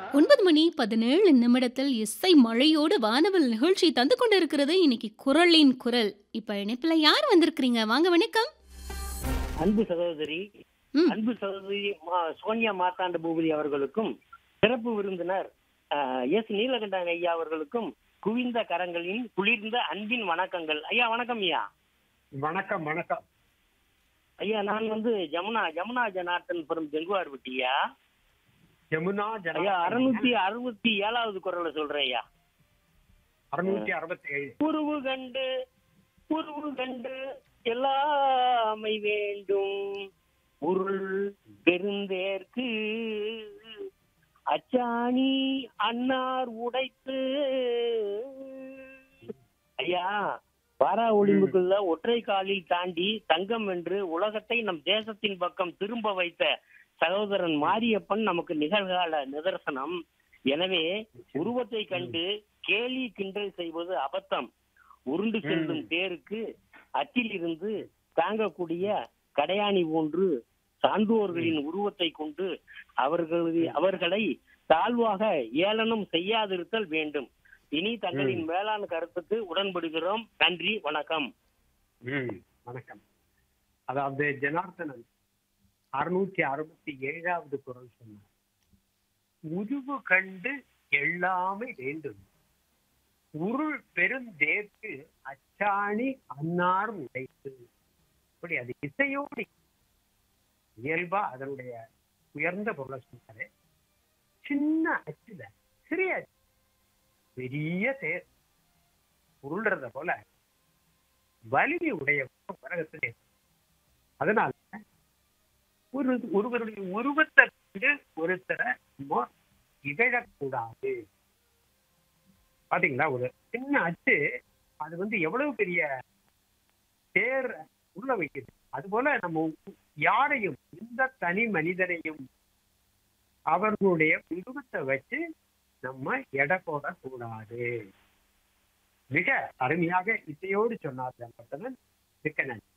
ஒன்பது மணி பதினேழு நிமிடத்தில் இசை மழையோடு வானவில் நிகழ்ச்சி தந்து கொண்டிருக்கிறது இன்னைக்கு குரலின் குரல் இப்ப இணைப்புல யார் வந்திருக்கிறீங்க வாங்க வணக்கம் அன்பு சகோதரி ம். அன்பு சகோதரி மா- சோனியா மார்த்தாண்ட பூபதி அவர்களுக்கும் சிறப்பு விருந்தினர் ஆஹ், எஸ் நீலகண்டன் ஐயா அவர்களுக்கும் குவிந்த கரங்களின் குளிர்ந்த அன்பின் வணக்கங்கள் ஐயா வணக்கம் ஐயா வணக்கம் வணக்கம் ஐயா நான் வந்து ஜமுனா ஜமுனா ஜனார்த்தன் புறம் ஜெங்குவார் விட்டியா யமுனா ஐயா அறுநூத்தி அறுபத்தி ஏழாவது குரலை சொல்றேன் ஐயா அறுநூத்தி அறுபத்தி ஏழு உருவு கண்டு உருவு கண்டு எல்லாமை வேண்டும் உருள் பெருந்தேற்கு அச்சாணி அன்னார் உடைத்து ஐயா பாரா ஒளிம்புக்குள்ள ஒற்றை காலில் தாண்டி தங்கம் என்று உலகத்தை நம் தேசத்தின் பக்கம் திரும்ப வைத்த சகோதரன் மாரியப்பன் நமக்கு நிகழ்கால நிதர்சனம் எனவே உருவத்தை கண்டு கேலி கிண்டல் செய்வது அபத்தம் உருண்டு செல்லும் தேருக்கு அச்சில் இருந்து தாங்கக்கூடிய கடையாணி போன்று சான்றோர்களின் உருவத்தை கொண்டு அவர்களது அவர்களை தாழ்வாக ஏளனம் செய்யாதிருத்தல் வேண்டும் இனி தங்களின் மேலான கருத்துக்கு உடன்படுகிறோம் நன்றி வணக்கம் ம், வணக்கம் அதாவது ஜனார்த்தனன் அறுநூத்தி அறுபத்தி ஏழாவது குரல் சொன்னார் உருவு கண்டு எல்லாமே வேண்டும் உருள் பெருந்தேற்கு அச்சாணி அன்னார் உடைத்து இப்படி அது இசையோடு இயல்பா அதனுடைய உயர்ந்த பொருளை சொன்னாரு சின்ன அச்சுல சிறிய அச்சு பெரிய தேர் உருள்றத போல வலிமை உடைய உலகத்திலே அதனால ஒரு ஒருவருடைய உருவத்தை கண்டு ஒருத்தரை நம்ம இகழக்கூடாது பாத்தீங்களா ஒரு சின்ன அச்சு அது வந்து எவ்வளவு பெரிய தேர் உள்ள வைக்குது அது போல நம்ம யாரையும் எந்த தனி மனிதனையும் அவர்களுடைய உருவத்தை வச்சு நம்ம எடை போடக்கூடாது மிக அருமையாக இசையோடு சொன்னார் ஜனார்த்தனன் மிக்க நன்றி